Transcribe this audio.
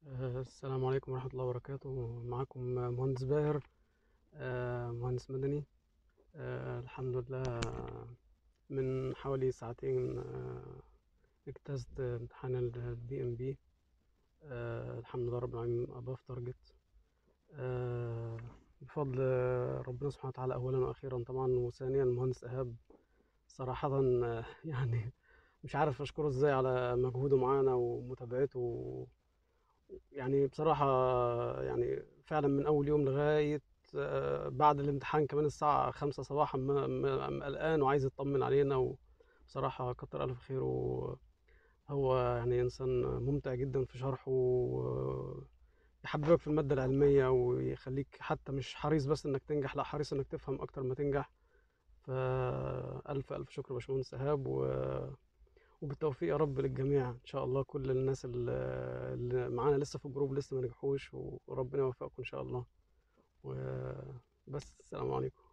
آه، السلام عليكم ورحمة الله وبركاته معكم مهندس باهر آه، مهندس مدني آه، الحمد لله من حوالي ساعتين آه، اجتزت امتحان البي ام بي الحمد لله رب العالمين above تارجت بفضل ربنا سبحانه وتعالى أولا وأخيرا طبعا وثانيا المهندس إيهاب صراحة آه، يعني مش عارف أشكره إزاي على مجهوده معانا ومتابعته يعني بصراحة يعني فعلا من أول يوم لغاية آه، بعد الامتحان كمان الساعة خمسة صباحا م- م- قلقان وعايز يطمن علينا وبصراحة كتر ألف خيره هو يعني إنسان ممتع جدا في شرحه و- يحببك في المادة العلمية ويخليك حتى مش حريص بس إنك تنجح لا حريص إنك تفهم أكتر ما تنجح فألف ألف شكر يا باشمهندس إيهاب و... وبالتوفيق يا رب للجميع ان شاء الله كل الناس اللي اللي معانا لسه في الجروب لسه ما نجحوش وربنا يوفقكم ان شاء الله وبس السلام عليكم